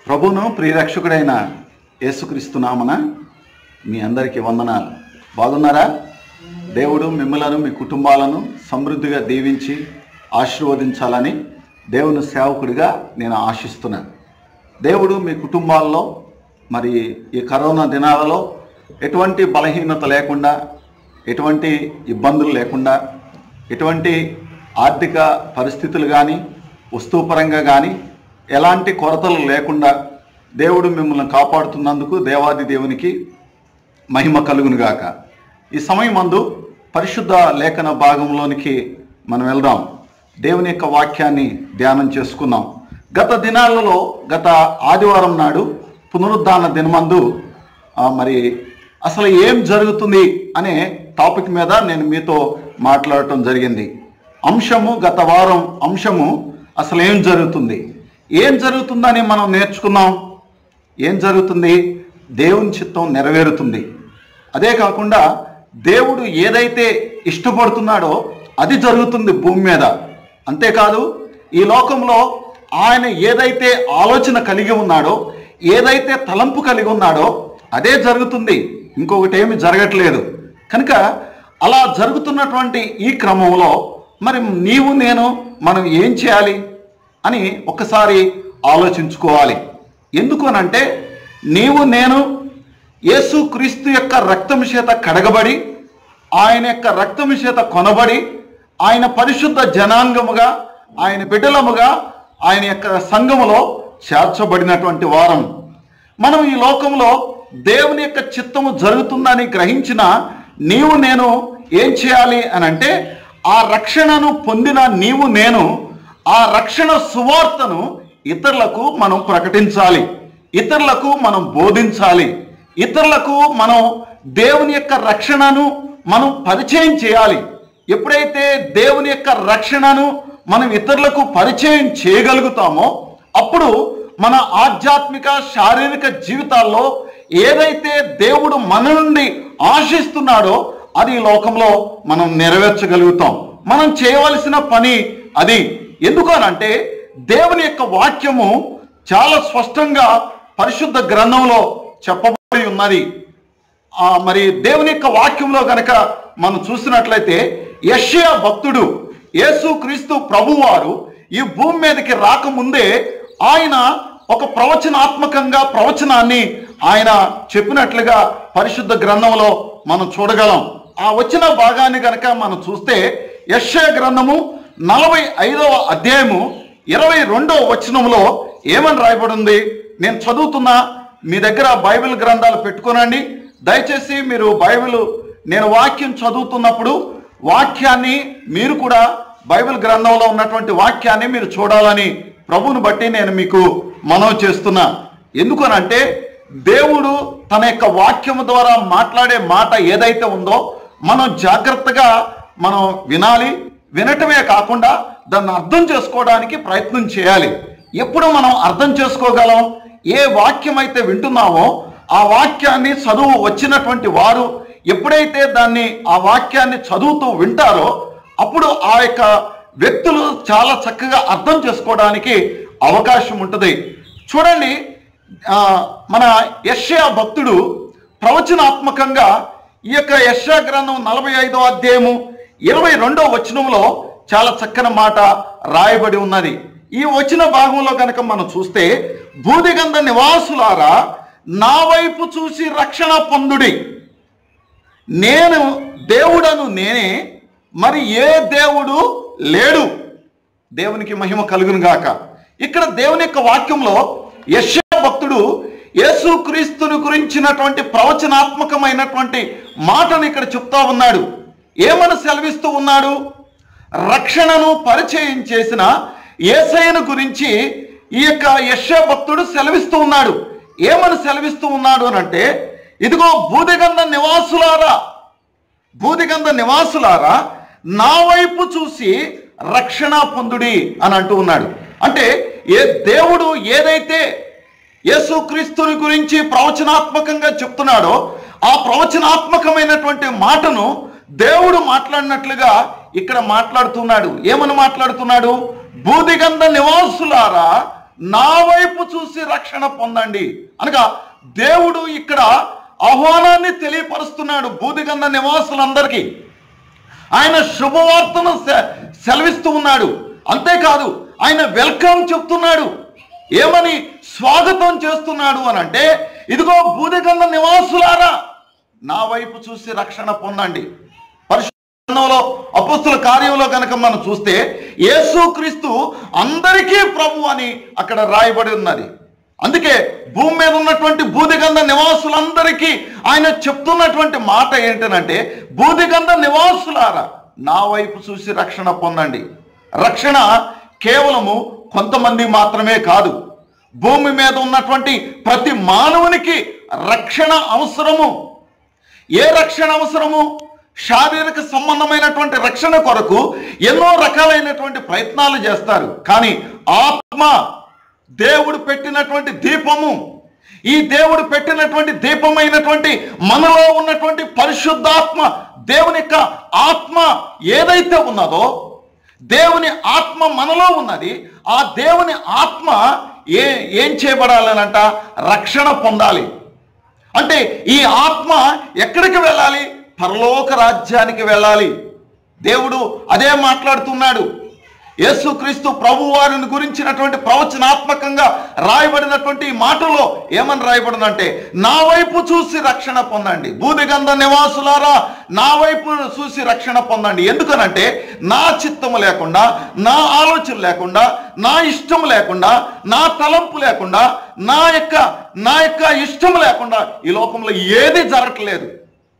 ప్రభును ప్రియరక్షకుడైన యేసుక్రీస్తు నామన మీ అందరికీ వందనాలు బాగున్నారా దేవుడు మిమ్మలను మీ కుటుంబాలను సమృద్ధిగా దీవించి ఆశీర్వదించాలని దేవుని సేవకుడిగా నేను ఆశిస్తున్నాను దేవుడు మీ కుటుంబాల్లో మరి ఈ కరోనా దినాలలో ఎటువంటి బలహీనత లేకుండా ఎటువంటి ఇబ్బందులు లేకుండా ఎటువంటి ఆర్థిక పరిస్థితులు కానీ వస్తువుపరంగా కానీ ఎలాంటి కొరతలు లేకుండా దేవుడు మిమ్మల్ని కాపాడుతున్నందుకు దేవాది దేవునికి మహిమ కలుగునుగాక ఈ సమయం మందు పరిశుద్ధ లేఖన భాగంలోనికి మనం వెళ్దాం దేవుని యొక్క వాక్యాన్ని ధ్యానం చేసుకుందాం గత దినాలలో గత ఆదివారం నాడు పునరుద్ధాన దినమందు ఆ, మరి అసలు ఏం జరుగుతుంది అనే టాపిక్ మీద నేను మీతో మాట్లాడటం జరిగింది అంశము గత వారం అంశము అసలు ఏం జరుగుతుంది ఏం జరుగుతుందని మనం నేర్చుకున్నాం ఏం జరుగుతుంది దేవుని చిత్తం నెరవేరుతుంది అదే కాకుండా దేవుడు ఏదైతే ఇష్టపడుతున్నాడో అది జరుగుతుంది భూమి మీద అంతేకాదు ఈ లోకంలో ఆయన ఏదైతే ఆలోచన కలిగి ఉన్నాడో ఏదైతే తలంపు కలిగి ఉన్నాడో అదే జరుగుతుంది ఇంకొకటి ఏమి జరగట్లేదు కనుక అలా జరుగుతున్నటువంటి ఈ క్రమంలో మరి నీవు నేను మనం ఏం చేయాలి అని ఒకసారి ఆలోచించుకోవాలి ఎందుకు అనంటే నీవు నేను యేసు క్రీస్తు యొక్క రక్తము చేత కడగబడి ఆయన యొక్క రక్తము చేత కొనబడి ఆయన పరిశుద్ధ జనాంగముగా ఆయన బిడ్డలముగా ఆయన యొక్క సంఘములో చేర్చబడినటువంటి వారం మనం ఈ లోకంలో దేవుని యొక్క చిత్తము జరుగుతుందని గ్రహించిన నీవు నేను ఏం చేయాలి అని అంటే ఆ రక్షణను పొందిన నీవు నేను ఆ రక్షణ సువార్తను ఇతరులకు మనం ప్రకటించాలి ఇతరులకు మనం బోధించాలి ఇతరులకు మనం దేవుని యొక్క రక్షణను మనం పరిచయం చేయాలి ఎప్పుడైతే దేవుని యొక్క రక్షణను మనం ఇతరులకు పరిచయం చేయగలుగుతామో అప్పుడు మన ఆధ్యాత్మిక శారీరక జీవితాల్లో ఏదైతే దేవుడు మన నుండి ఆశిస్తున్నాడో అది ఈ లోకంలో మనం నెరవేర్చగలుగుతాం మనం చేయవలసిన పని అది ఎందుకు అనంటే దేవుని యొక్క వాక్యము చాలా స్పష్టంగా పరిశుద్ధ గ్రంథంలో చెప్పబడి ఉన్నది ఆ మరి దేవుని యొక్క వాక్యంలో గనక మనం చూసినట్లయితే యెషయా భక్తుడు యేసు క్రీస్తు ప్రభువారు ఈ భూమి మీదకి రాకముందే ఆయన ఒక ప్రవచనాత్మకంగా ప్రవచనాన్ని ఆయన చెప్పినట్లుగా పరిశుద్ధ గ్రంథంలో మనం చూడగలం ఆ వచ్చిన భాగాన్ని గనక మనం చూస్తే యెషయా గ్రంథము నలభై ఐదవ అధ్యాయము ఇరవై రెండవ వచనంలో ఏమని రాయబడి ఉంది నేను చదువుతున్నా మీ దగ్గర బైబిల్ గ్రంథాలు పెట్టుకోనండి దయచేసి మీరు బైబిల్ నేను వాక్యం చదువుతున్నప్పుడు వాక్యాన్ని మీరు కూడా బైబిల్ గ్రంథంలో ఉన్నటువంటి వాక్యాన్ని మీరు చూడాలని ప్రభువుని బట్టి నేను మీకు మనవి చేస్తున్నా ఎందుకనంటే దేవుడు తన యొక్క వాక్యము ద్వారా మాట్లాడే మాట ఏదైతే ఉందో మనం జాగ్రత్తగా మనం వినాలి వినటమే కాకుండా దాన్ని అర్థం చేసుకోవడానికి ప్రయత్నం చేయాలి ఎప్పుడు మనం అర్థం చేసుకోగలం ఏ వాక్యం అయితే వింటున్నామో ఆ వాక్యాన్ని చదువు వచ్చినటువంటి వారు ఎప్పుడైతే దాన్ని ఆ వాక్యాన్ని చదువుతూ వింటారో అప్పుడు ఆ యొక్క వ్యక్తులు చాలా చక్కగా అర్థం చేసుకోవడానికి అవకాశం ఉంటుంది చూడండి ఆ, మన యష్యా భక్తుడు ప్రవచనాత్మకంగా ఈ యొక్క యష్యా గ్రంథం నలభై ఐదో అధ్యాయము ఇరవై రెండో వచనంలో చాలా చక్కని మాట రాయబడి ఉన్నది ఈ వచ్చిన భాగంలో కనుక మనం చూస్తే భూదిగంధ నివాసులారా నా వైపు చూసి రక్షణ పొందుడి నేను దేవుడను నేనే మరి ఏ దేవుడు లేడు దేవునికి మహిమ కలుగును గాక ఇక్కడ దేవుని యొక్క వాక్యంలో యశ్యా భక్తుడు యేసుక్రీస్తుని గురించినటువంటి ప్రవచనాత్మకమైనటువంటి మాటను ఇక్కడ చెప్తా ఉన్నాడు ఏమని సెలవిస్తూ ఉన్నాడు రక్షణను పరిచయం చేసిన ఏసైను గురించి ఈ యొక్క యశ్యా భక్తుడు సెలవిస్తూ ఉన్నాడు ఏమని సెలవిస్తూ ఉన్నాడు అని అంటే ఇదిగో భూదిగంధ నివాసులారా భూదిగంధ నివాసులారా నా వైపు చూసి రక్షణ పొందుడి అని అంటూ ఉన్నాడు అంటే ఏ దేవుడు ఏదైతే యేసుక్రీస్తుని గురించి ప్రవచనాత్మకంగా చెప్తున్నాడో ఆ ప్రవచనాత్మకమైనటువంటి మాటను దేవుడు మాట్లాడినట్లుగా ఇక్కడ మాట్లాడుతున్నాడు ఏమని మాట్లాడుతున్నాడు భూదిగంధ నివాసులారా నా వైపు చూసి రక్షణ పొందండి అనగా దేవుడు ఇక్కడ ఆహ్వానాన్ని తెలియపరుస్తున్నాడు బూదిగంధ నివాసులందరికీ ఆయన శుభవార్తను సె- సెలవిస్తూ ఉన్నాడు అంతేకాదు ఆయన వెల్కమ్ చెప్తున్నాడు ఏమని స్వాగతం చేస్తున్నాడు అని అంటే ఇదిగో బూదిగంధ నివాసులారా నా వైపు చూసి రక్షణ పొందండి పరిశుద్ధంలో అపస్తుల కార్యంలో కనుక మనం చూస్తే యేసుక్రీస్తు అందరికీ ప్రభు అని అక్కడ రాయబడి ఉన్నది అందుకే భూమి మీద ఉన్నటువంటి బూదిగంధ నివాసులందరికీ ఆయన చెప్తున్నటువంటి మాట ఏంటనంటే బూదిగంధ నివాసులారా నా వైపు చూసి రక్షణ పొందండి రక్షణ కేవలము కొంతమంది మాత్రమే కాదు భూమి మీద ఉన్నటువంటి ప్రతి మానవునికి రక్షణ అవసరము ఏ రక్షణ అవసరము శారీరక సంబంధమైనటువంటి రక్షణ కొరకు ఎన్నో రకాలైనటువంటి ప్రయత్నాలు చేస్తారు కానీ ఆత్మ దేవుడు పెట్టినటువంటి దీపము ఈ దేవుడు పెట్టినటువంటి దీపమైనటువంటి మనలో ఉన్నటువంటి పరిశుద్ధాత్మ దేవుని యొక్క ఆత్మ ఏదైతే ఉన్నదో దేవుని ఆత్మ మనలో ఉన్నది ఆ దేవుని ఆత్మ ఏ ఏం చేయబడాలనంట రక్షణ పొందాలి అంటే ఈ ఆత్మ ఎక్కడికి వెళ్ళాలి పరలోక రాజ్యానికి వెళ్ళాలి దేవుడు అదే మాట్లాడుతున్నాడు యేసుక్రీస్తు ప్రభు వారిని గురించినటువంటి ప్రవచనాత్మకంగా రాయబడినటువంటి ఈ మాటలో ఏమని రాయబడిందంటే నా వైపు చూసి రక్షణ పొందండి బూదిగంధ నివాసులారా నా వైపు చూసి రక్షణ పొందండి ఎందుకనంటే నా చిత్తము లేకుండా నా ఆలోచన లేకుండా నా ఇష్టం లేకుండా నా తలంపు లేకుండా నా యొక్క నా యొక్క ఇష్టం లేకుండా ఈ లోకంలో ఏది జరగట్లేదు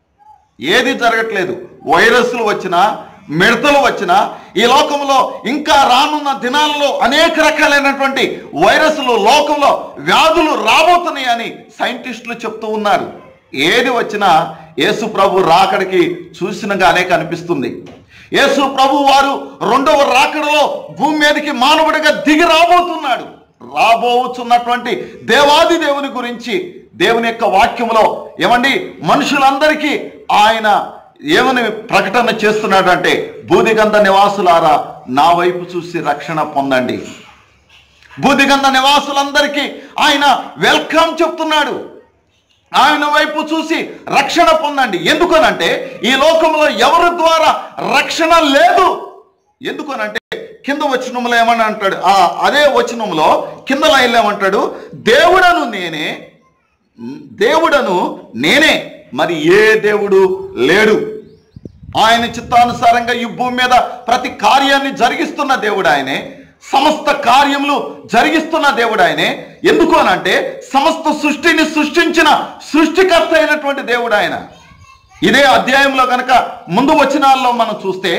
ఏది జరగట్లేదు వైరస్లు వచ్చినా మిడతలు వచ్చినా ఈ లోకంలో ఇంకా రానున్న దినాలలో అనేక రకాలైనటువంటి వైరస్లు లోకంలో వ్యాధులు రాబోతున్నాయని సైంటిస్టులు చెప్తూ ఉన్నారు ఏది వచ్చినా యేసు ప్రభు రాకడికి చూసినగానే కనిపిస్తుంది యేసు ప్రభు వారు రెండవ రాకడలో భూమి మీదకి మానవుడిగా దిగి రాబోతున్నాడు రాబోతున్నటువంటి దేవాది దేవుని గురించి దేవుని యొక్క వాక్యంలో ఏమండి మనుషులందరికీ ఆయన ఏమని ప్రకటన చేస్తున్నాడంటే బూదిగంధ నివాసులారా నా వైపు చూసి రక్షణ పొందండి బూదిగంధ నివాసులందరికీ ఆయన వెల్కమ్ చెప్తున్నాడు ఆయన వైపు చూసి రక్షణ పొందండి ఎందుకనంటే ఈ లోకంలో ఎవరి ద్వారా రక్షణ లేదు ఎందుకనంటే కింద వచనంలో ఏమని అంటాడు ఆ అదే వచనంలో కింద లైన్లో ఏమంటాడు దేవుడను నేనే దేవుడను నేనే మరి ఏ దేవుడు లేడు ఆయన చిత్తానుసారంగా ఈ భూమి మీద ప్రతి కార్యాన్ని జరిగిస్తున్న దేవుడు ఆయనే సమస్త కార్యములు జరిగిస్తున్న దేవుడు ఆయనే ఎందుకు అనంటే సమస్త సృష్టిని సృష్టించిన సృష్టికర్త అయినటువంటి దేవుడు ఆయన ఇదే అధ్యాయంలో గనక ముందు వచనాల్లో మనం చూస్తే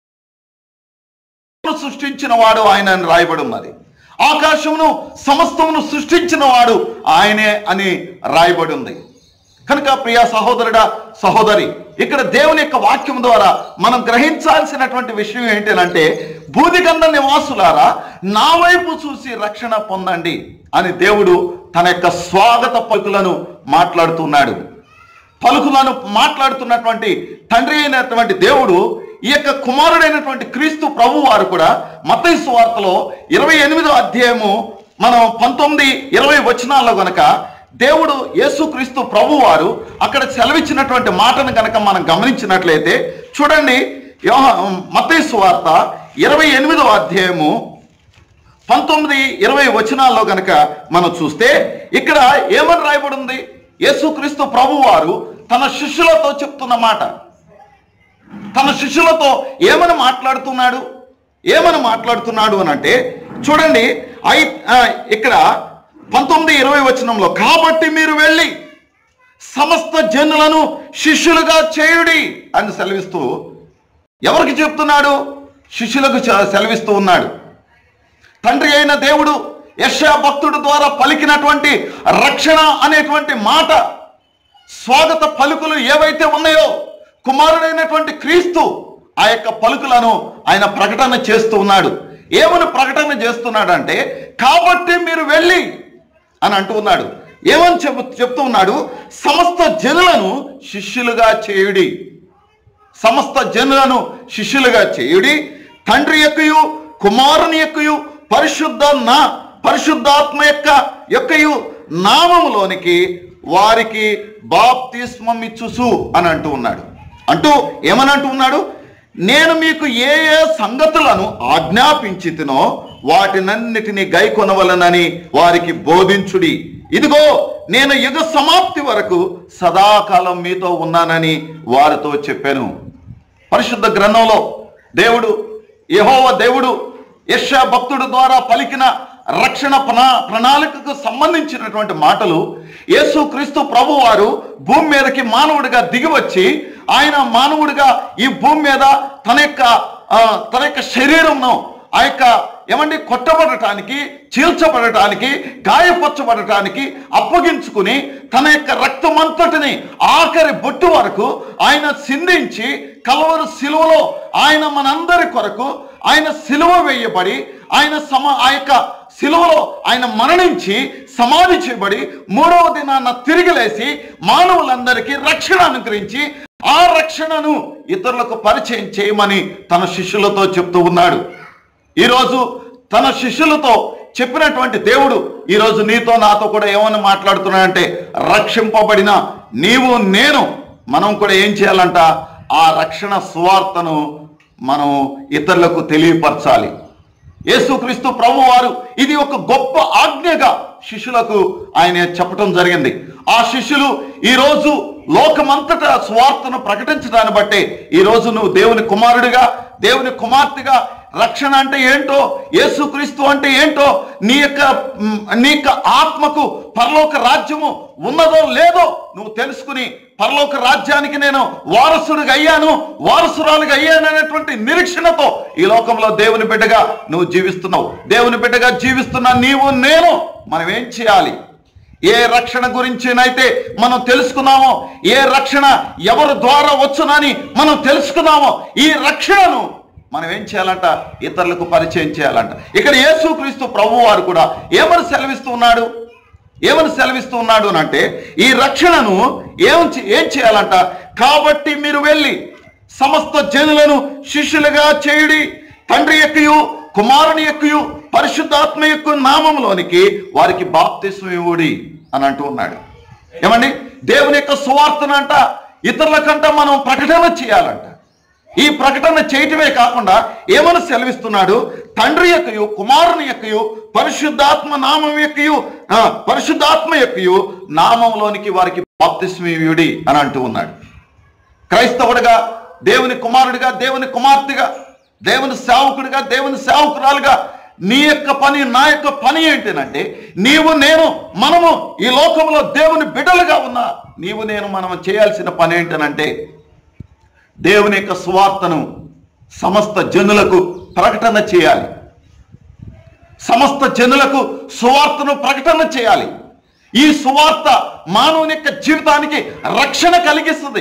సృష్టించిన వాడు ఆయన అని రాయబడి ఉన్నది ఆకాశమును సమస్తమును సృష్టించిన వాడు ఆయనే అని రాయబడి ఉంది కనుక ప్రియ సహోదరుడా సహోదరి ఇక్కడ దేవుని యొక్క వాక్యం ద్వారా మనం గ్రహించాల్సినటువంటి విషయం ఏంటంటే భూదిగంధ నివాసులారా నా వైపు చూసి రక్షణ పొందండి అని దేవుడు తన యొక్క స్వాగత పలుకులను మాట్లాడుతున్నాడు పలుకులను మాట్లాడుతున్నటువంటి తండ్రి అయినటువంటి దేవుడు ఈ యొక్క కుమారుడైనటువంటి క్రీస్తు ప్రభు వారు కూడా మత్తయి సువార్తలో ఇరవై ఎనిమిదో అధ్యాయము మనం పంతొమ్మిది ఇరవై వచనాల్లో గనక దేవుడు యేసుక్రీస్తు ప్రభు వారు అక్కడ సెలవిచ్చినటువంటి మాటను గనక మనం గమనించినట్లయితే చూడండి మత్తయి సువార్త ఇరవై ఎనిమిదో అధ్యాయము పంతొమ్మిది ఇరవై వచనాల్లో గనక మనం చూస్తే ఇక్కడ ఏమని రాయబడి ఉంది యేసుక్రీస్తు ప్రభు వారు తన శిష్యులతో చెప్తున్న మాట తన శిష్యులతో ఏమని మాట్లాడుతున్నాడు ఏమని మాట్లాడుతున్నాడు అని అంటే చూడండి ఐ ఆ, ఇక్కడ పంతొమ్మిది ఇరవై వచనంలో కాబట్టి మీరు వెళ్ళి సమస్త జనులను శిష్యులుగా చేయుడి అని సెలవిస్తూ ఎవరికి చెప్తున్నాడు శిష్యులకు చ- సెలవిస్తూ ఉన్నాడు తండ్రి అయిన దేవుడు యశా భక్తుడు ద్వారా పలికినటువంటి రక్షణ అనేటువంటి మాట స్వాగత పలుకులు ఏవైతే ఉన్నాయో కుమారుడైనటువంటి క్రీస్తు ఆ యొక్క పలుకులను ఆయన ప్రకటన చేస్తూ ఉన్నాడు ఏమని ప్రకటన చేస్తున్నాడంటే కాబట్టి మీరు వెళ్ళి అని అంటూ ఉన్నాడు ఏమని చెప్ చెప్తూ ఉన్నాడు సమస్త జనులను శిష్యులుగా చేయుడి సమస్త జనులను శిష్యులుగా చేయుడి తండ్రి యొక్కయు కుమారుని యొక్కయు పరిశుద్ధ నా పరిశుద్ధాత్మ యొక్క యొక్కయు నామములోనికి వారికి బాప్తిస్మం ఇచ్చుసు అని అంటూ ఉన్నాడు అంటూ ఏమని అంటూ ఉన్నాడు నేను మీకు ఏ ఏ సంగతులను ఆజ్ఞాపించితినో వాటినన్నిటిని గైకొనవలనని వారికి బోధించుడి ఇదిగో నేను యుగ సమాప్తి వరకు సదాకాలం మీతో ఉన్నానని వారితో చెప్పాను పరిశుద్ధ గ్రంథంలో దేవుడు యెహోవా దేవుడు యెషయా భక్తుడు ద్వారా పలికిన రక్షణ ప్రణా ప్రణాళికకు సంబంధించినటువంటి మాటలు యేసు క్రీస్తు ప్రభు వారు భూమి మీదకి మానవుడిగా దిగివచ్చి ఆయన మానవుడిగా ఈ భూమి మీద తన యొక్క ఆ, తన యొక్క శరీరంను ఆ యొక్క ఏమండి కొట్టబడటానికి చీల్చబడటానికి గాయపరచబడటానికి అప్పగించుకుని తన యొక్క రక్తమంతటిని ఆఖరి బొట్టు వరకు ఆయన సింధించి కలవరు సిలువలో ఆయన మనందరి కొరకు ఆయన సిలువ వేయబడి ఆయన సమ ఆ యొక్క సిలువలో ఆయన మరణించి సమాధి చేయబడి మూడవ దినాన తిరిగి లేచి మానవులందరికీ రక్షణ అనుగ్రహించి ఆ రక్షణను ఇతరులకు పరిచయం చేయమని తన శిష్యులతో చెప్తూ ఉన్నాడు ఈరోజు తన శిష్యులతో చెప్పినటువంటి దేవుడు ఈరోజు నీతో నాతో కూడా ఏమని మాట్లాడుతున్నాడంటే రక్షింపబడిన నీవు నేను మనం కూడా ఏం చేయాలంట ఆ రక్షణ సువార్తను మనం ఇతరులకు తెలియపరచాలి యేసుక్రీస్తు ప్రభు వారు ఇది ఒక గొప్ప ఆజ్ఞగా శిష్యులకు ఆయన చెప్పటం జరిగింది ఆ శిష్యులు ఈరోజు లోకమంతటా స్వార్థను ప్రకటించడాన్ని బట్టే ఈరోజు నువ్వు దేవుని కుమారుడిగా దేవుని కుమార్తెగా రక్షణ అంటే ఏంటో యేసుక్రీస్తు అంటే ఏంటో నీ యొక్క మ్, నీ యొక్క ఆత్మకు పరలోక రాజ్యము ఉన్నదో లేదో నువ్వు తెలుసుకుని పరలోక రాజ్యానికి నేను వారసుడిగా అయ్యాను వారసురాలుగా అయ్యాను అనేటువంటి నిరీక్షణతో ఈ లోకంలో దేవుని బిడ్డగా నువ్వు జీవిస్తున్నావు దేవుని బిడ్డగా జీవిస్తున్న నీవు నేను మనం ఏం చేయాలి ఏ రక్షణ గురించినైతే మనం తెలుసుకున్నామో ఏ రక్షణ ఎవరి ద్వారా వచ్చునని మనం తెలుసుకున్నామో ఈ రక్షణను మనం ఏం చేయాలంట ఇతరులకు పరిచయం చేయాలంట ఇక్కడ యేసుక్రీస్తు ప్రభు వారు కూడా ఏమని సెలవిస్తూ ఉన్నాడు ఏమని సెలవిస్తూ ఉన్నాడు అని అంటే ఈ రక్షణను ఏం చే- ఏం చేయాలంట కాబట్టి మీరు వెళ్ళి సమస్త జనులను శిష్యులుగా చేయుడి తండ్రి యొక్కయు కుమారుని యొక్కయు పరిశుద్ధాత్మ యొక్క నామంలోనికి వారికి బాప్తిస్వం ఇవ్వుడి అని అంటూ ఉన్నాడు ఏమండి దేవుని యొక్క సువార్తను అంట ఇతరులకంట మనం ప్రకటన చేయాలంట ఈ ప్రకటన చేయటమే కాకుండా ఏమని సెలవిస్తున్నాడు తండ్రి యొక్కయు కుమారుని యొక్కయు పరిశుద్ధాత్మ నామం యొక్కయు ఆ, పరిశుద్ధాత్మ యొక్కయు నామంలోనికి వారికి బాప్తిస్మీయుడి అని అంటూ ఉన్నాడు క్రైస్తవుడిగా దేవుని కుమారుడిగా దేవుని కుమార్తెగా దేవుని సేవకుడిగా దేవుని సేవకురాలుగా నీ యొక్క పని నా యొక్క పని ఏంటంటే నీవు నేను మనము ఈ లోకంలో దేవుని బిడ్డలుగా ఉన్న నీవు నేను మనం చేయాల్సిన పని ఏంటనంటే దేవుని యొక్క సువార్తను సమస్త జనులకు ప్రకటన చేయాలి సమస్త జనులకు సువార్తను ప్రకటన చేయాలి ఈ సువార్త మానవుని యొక్క జీవితానికి రక్షణ కలిగిస్తుంది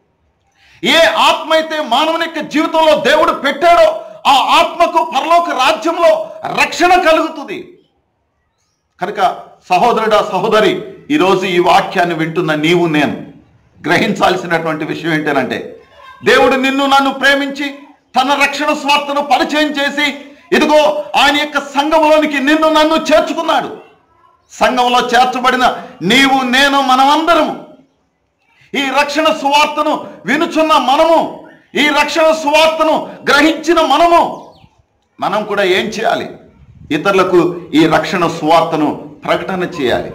ఏ ఆత్మ అయితే మానవుని యొక్క జీవితంలో దేవుడు పెట్టాడో ఆ ఆత్మకు పరలోక రాజ్యంలో రక్షణ కలుగుతుంది కనుక సహోదరుడా సహోదరి ఈరోజు ఈ వాక్యాన్ని వింటున్న నీవు నేను గ్రహించాల్సినటువంటి విషయం ఏంటంటే దేవుడు నిన్ను నన్ను ప్రేమించి తన రక్షణ స్వార్థను పరిచయం చేసి ఇదిగో ఆయన యొక్క సంఘంలోనికి నిన్ను నన్ను చేర్చుకున్నాడు సంఘంలో చేర్చబడిన నీవు నేను మనమందరము ఈ రక్షణ సువార్తను వినుచున్న మనము ఈ రక్షణ సువార్తను గ్రహించిన మనము మనం కూడా ఏం చేయాలి ఇతరులకు ఈ రక్షణ సువార్తను ప్రకటన చేయాలి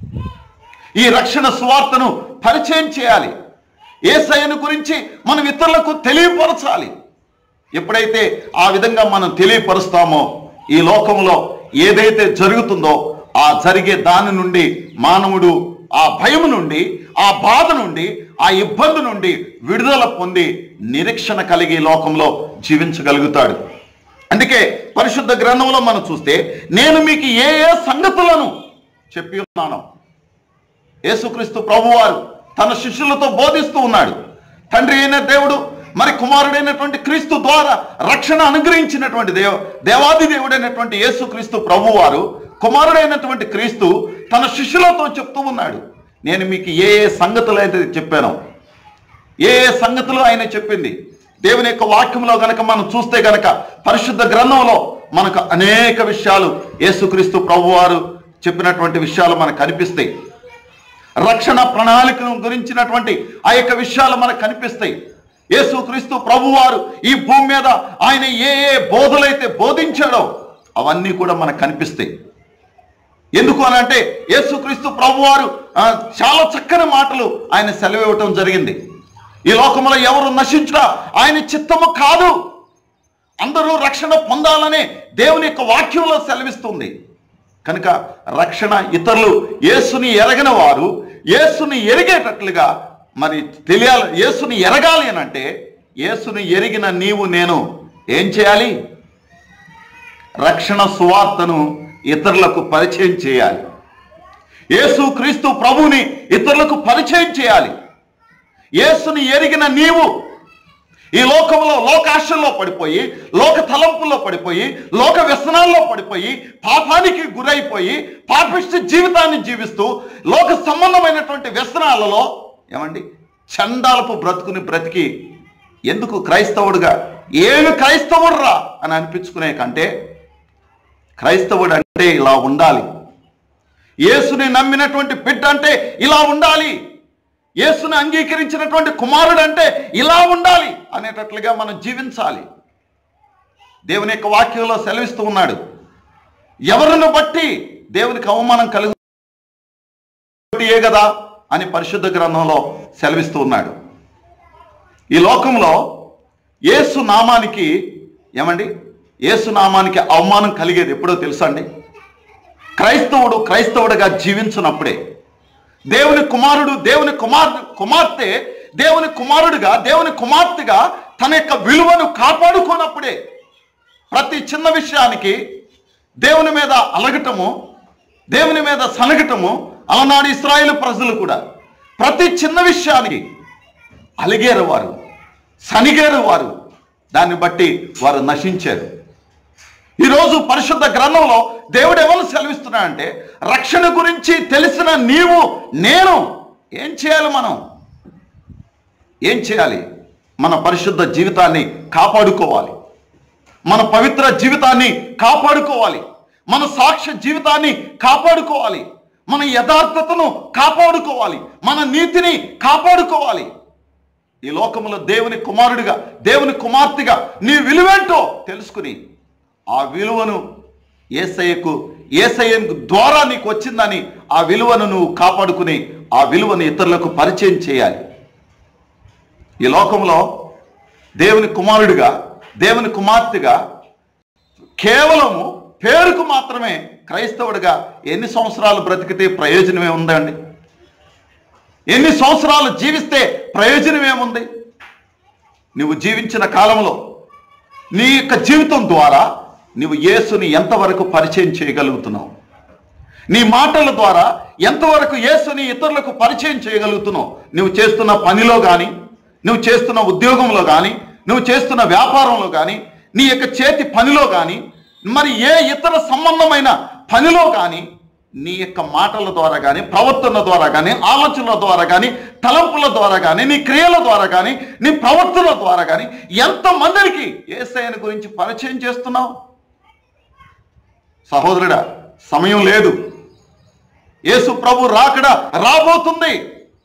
ఈ రక్షణ సువార్తను పరిచయం చేయాలి ఏసయ్యను గురించి మనం ఇతరులకు తెలియపరచాలి ఎప్పుడైతే ఆ విధంగా మనం తెలియపరుస్తామో ఈ లోకంలో ఏదైతే జరుగుతుందో ఆ జరిగే దాని నుండి మానవుడు ఆ భయం నుండి ఆ బాధ నుండి ఆ ఇబ్బంది నుండి విడుదల పొంది నిరీక్షణ కలిగి ఈ లోకంలో జీవించగలుగుతాడు అందుకే పరిశుద్ధ గ్రంథంలో మనం చూస్తే నేను మీకు ఏ ఏ సంగతులను చెప్పి ఉన్నాను యేసుక్రీస్తు ప్రభువారు తన శిష్యులతో బోధిస్తూ ఉన్నాడు తండ్రి అయిన దేవుడు మరి కుమారుడైనటువంటి క్రీస్తు ద్వారా రక్షణ అనుగ్రహించినటువంటి దేవ దేవాది దేవుడైనటువంటి యేసుక్రీస్తు ప్రభువారు కుమారుడైనటువంటి క్రీస్తు తన శిష్యులతో చెప్తూ ఉన్నాడు నేను మీకు ఏ ఏ సంగతులు అయితే చెప్పానో ఏ ఏ సంగతులు ఆయన చెప్పింది దేవుని యొక్క వాక్యంలో గనక మనం చూస్తే గనక పరిశుద్ధ గ్రంథంలో మనకు అనేక విషయాలు యేసుక్రీస్తు ప్రభువారు చెప్పినటువంటి విషయాలు మనకు కనిపిస్తాయి రక్షణ ప్రణాళికను గురించినటువంటి ఆ యొక్క విషయాలు మనకు కనిపిస్తాయి యేసుక్రీస్తు ప్రభువారు ఈ భూమి మీద ఆయన ఏ ఏ బోధలైతే బోధించాడో అవన్నీ కూడా మనకు కనిపిస్తాయి ఎందుకు అని అంటే యేసుక్రీస్తు ప్రభువారు ఆ, చాలా చక్కని మాటలు ఆయన సెలవివ్వటం జరిగింది ఈ లోకంలో ఎవరు నశించుట ఆయన చిత్తము కాదు అందరూ రక్షణ పొందాలనే దేవుని యొక్క వాక్యంలో సెలవిస్తుంది కనుక రక్షణ ఇతరులు యేసుని ఎరగిన వారు యేసుని ఎరిగేటట్లుగా మరి తెలియాలి యేసుని ఎరగాలి అని అంటే యేసుని ఎరిగిన నీవు నేను ఏం చేయాలి రక్షణ సువార్తను ఇతరులకు పరిచయం చేయాలి యేసు క్రీస్తు ప్రభువుని ఇతరులకు పరిచయం చేయాలి యేసుని ఎరిగిన నీవు ఈ లోకంలో లోకాశల్లో పడిపోయి లోక తలంపుల్లో పడిపోయి లోక వ్యసనాల్లో పడిపోయి పాపానికి గురైపోయి పాపిష్టి జీవితాన్ని జీవిస్తూ లోక సంబంధమైనటువంటి వ్యసనాలలో ఏమండి చండాలపు బ్రతుకుని బ్రతికి ఎందుకు క్రైస్తవుడుగా ఏమి క్రైస్తవుడురా అని అనిపించుకునే కంటే క్రైస్తవుడు అంటే ఇలా ఉండాలి యేసుని నమ్మినటువంటి బిడ్డ అంటే ఇలా ఉండాలి యేసుని అంగీకరించినటువంటి కుమారుడు అంటే ఇలా ఉండాలి అనేటట్లుగా మనం జీవించాలి దేవుని యొక్క వాక్యంలో సెలవిస్తూ ఉన్నాడు ఎవరిని బట్టి దేవునికి అవమానం కలుగు ఏ కదా అని పరిశుద్ధ గ్రంథంలో సెలవిస్తూ ఉన్నాడు ఈ లోకంలో యేసు నామానికి ఏమండి యేసు నామానికి అవమానం కలిగేది ఎప్పుడో తెలుసా అండి క్రైస్తవుడు క్రైస్తవుడిగా జీవించినప్పుడే దేవుని కుమారుడు దేవుని కుమార్ కుమార్తె దేవుని కుమారుడిగా దేవుని కుమార్తెగా తన యొక్క విలువను కాపాడుకోనప్పుడే ప్రతి చిన్న విషయానికి దేవుని మీద అలగటము దేవుని మీద సనగటము అలనాడు ఇస్రాయేల్ ప్రజలు కూడా ప్రతి చిన్న విషయానికి అలిగేరు వారు సనిగేరు వారు దాన్ని బట్టి వారు నశించారు ఈరోజు పరిశుద్ధ గ్రంథంలో దేవుడు ఎవరు సెలవిస్తున్నాడంటే రక్షణ గురించి తెలిసిన నీవు నేను ఏం చేయాలి మనం ఏం చేయాలి మన పరిశుద్ధ జీవితాన్ని కాపాడుకోవాలి మన పవిత్ర జీవితాన్ని కాపాడుకోవాలి మన సాక్ష్య జీవితాన్ని కాపాడుకోవాలి మన యథార్థతను కాపాడుకోవాలి మన నీతిని కాపాడుకోవాలి ఈ లోకములో దేవుని కుమారుడిగా దేవుని కుమార్తెగా నీ విలువేంటో తెలుసుకుని ఆ విలువను ఏసయ్యకు ఏసయ్య ద్వారా నీకు వచ్చిందని ఆ విలువను నువ్వు కాపాడుకుని ఆ విలువను ఇతరులకు పరిచయం చేయాలి ఈ లోకంలో దేవుని కుమారుడిగా దేవుని కుమార్తెగా కేవలము పేరుకు మాత్రమే క్రైస్తవుడిగా ఎన్ని సంవత్సరాలు బ్రతికితే ప్రయోజనమే ఉందండి ఎన్ని సంవత్సరాలు జీవిస్తే ప్రయోజనం ఏముంది నువ్వు జీవించిన కాలంలో నీ యొక్క జీవితం ద్వారా నువ్వు యేసుని ఎంతవరకు పరిచయం చేయగలుగుతున్నావు నీ మాటల ద్వారా ఎంతవరకు యేసుని ఇతరులకు పరిచయం చేయగలుగుతున్నావు నువ్వు చేస్తున్న పనిలో కానీ నువ్వు చేస్తున్న ఉద్యోగంలో కానీ నువ్వు చేస్తున్న వ్యాపారంలో కానీ నీ యొక్క చేతి పనిలో కానీ మరి ఏ ఇతర సంబంధమైన పనిలో కానీ నీ యొక్క మాటల ద్వారా కానీ ప్రవర్తన ద్వారా కానీ ఆలోచనల ద్వారా కానీ తలంపుల ద్వారా కానీ నీ క్రియల ద్వారా కానీ నీ ప్రవర్తన ద్వారా కానీ ఎంతమందికి ఏసైని గురించి పరిచయం చేస్తున్నావు సహోదరుడా సమయం లేదు యేసు ప్రభు రాకడ రాబోతుంది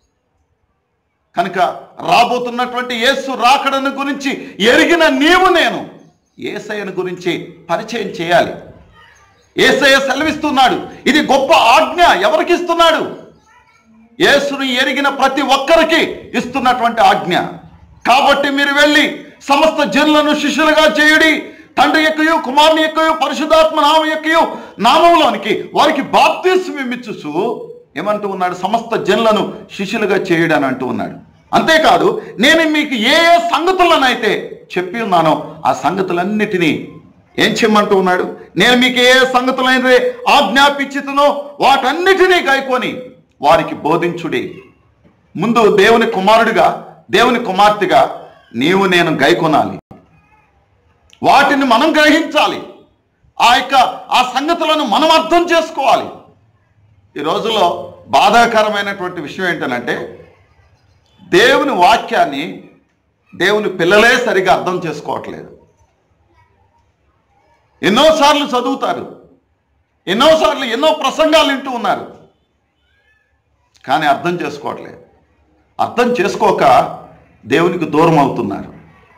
కనుక రాబోతున్నటువంటి యేసు రాకడను గురించి ఎరిగిన నీవు నేను ఏసయ్యను గురించి పరిచయం చేయాలి ఏసయ్య సెలవిస్తున్నాడు ఇది గొప్ప ఆజ్ఞ ఎవరికి ఇస్తున్నాడు యేసును ఎరిగిన ప్రతి ఒక్కరికి ఇస్తున్నటువంటి ఆజ్ఞ కాబట్టి మీరు వెళ్ళి సమస్త జనులను శిష్యులుగా చేయుడి తండ్రి యొక్కయు కుమారుని యొక్కయు పరిశుధాత్మ నామ యొక్కయు నామంలోనికి వారికి బాప్తీసం ఇమ్మిచ్చుచు ఏమంటూ ఉన్నాడు సమస్త జనులను శిష్యులుగా చేయుడని అంటూ ఉన్నాడు అంతేకాదు నేను మీకు ఏ ఏ సంగతులనైతే చెప్పి ఉన్నానో ఆ సంగతులన్నిటినీ ఏం చేయమంటూ ఉన్నాడు నేను మీకు ఏ సంగతులైతే ఆజ్ఞాపించుతునో వాటన్నిటినీ గైకొని వారికి బోధించుడి ముందు దేవుని కుమారుడిగా దేవుని కుమార్తెగా నీవు నేను గైకొనాలి వాటిని మనం గ్రహించాలి ఆ యొక్క ఆ సంగతులను మనం అర్థం చేసుకోవాలి ఈ రోజుల్లో బాధాకరమైనటువంటి విషయం ఏంటనంటే దేవుని వాక్యాన్ని దేవుని పిల్లలే సరిగా అర్థం చేసుకోవట్లేదు ఎన్నోసార్లు చదువుతారు ఎన్నోసార్లు ఎన్నో ప్రసంగాలు వింటూ ఉన్నారు కానీ అర్థం చేసుకోవట్లేదు అర్థం చేసుకోక దేవునికి దూరం అవుతున్నారు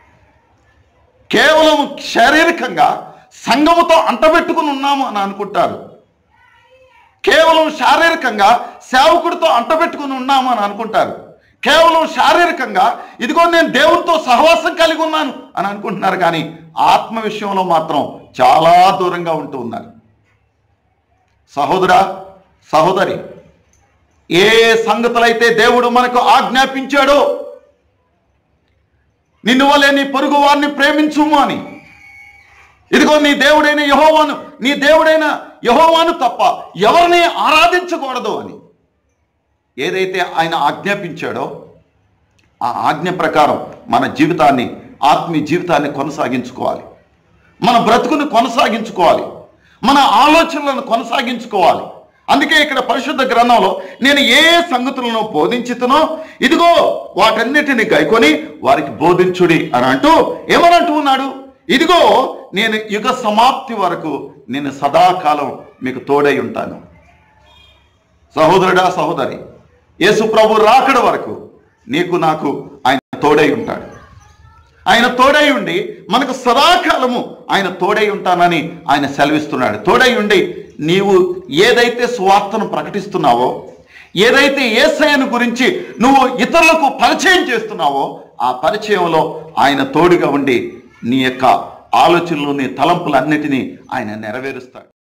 కేవలం శారీరకంగా సంఘముతో అంటబెట్టుకుని ఉన్నాము అని అనుకుంటారు కేవలం శారీరకంగా సేవకుడితో అంటబెట్టుకుని ఉన్నాము అని అనుకుంటారు కేవలం శారీరకంగా ఇదిగో నేను దేవునితో సహవాసం కలిగి ఉన్నాను అని అనుకుంటున్నారు కానీ ఆత్మ విషయంలో మాత్రం చాలా దూరంగా ఉంటూ ఉన్నారు సహోదరా సహోదరి ఏ సంగతులైతే దేవుడు మనకు ఆజ్ఞాపించాడో నిన్ను వలె నీ పొరుగు వారిని ప్రేమించుము అని ఇదిగో నీ దేవుడైన యహోవాను నీ దేవుడైన యహోవాను తప్ప ఎవరిని ఆరాధించకూడదు అని ఏదైతే ఆయన ఆజ్ఞాపించాడో ఆ ఆజ్ఞ ప్రకారం మన జీవితాన్ని ఆత్మీయ జీవితాన్ని కొనసాగించుకోవాలి మన బ్రతుకును కొనసాగించుకోవాలి మన ఆలోచనలను కొనసాగించుకోవాలి అందుకే ఇక్కడ పరిశుద్ధ గ్రంథంలో నేను ఏ ఏ సంగతులను బోధించుతునో ఇదిగో వాటన్నిటిని గైకొని వారికి బోధించుడి అని అంటూ ఏమని అంటూ ఉన్నాడు ఇదిగో నేను యుగ సమాప్తి వరకు నేను సదాకాలం మీకు తోడై ఉంటాను సహోదరుడా సహోదరి యేసు ప్రభు రాకడ వరకు నీకు నాకు ఆయన తోడై ఉంటాడు ఆయన తోడై ఉండి మనకు సదాకాలము ఆయన తోడై ఉంటానని ఆయన సెలవిస్తున్నాడు తోడై ఉండి నీవు ఏదైతే స్వార్థను ప్రకటిస్తున్నావో ఏదైతే ఏసయ్యను గురించి నువ్వు ఇతరులకు పరిచయం చేస్తున్నావో ఆ పరిచయంలో ఆయన తోడుగా ఉండి నీ యొక్క ఆలోచనలు నీ తలంపులన్నిటినీ ఆయన నెరవేరుస్తాడు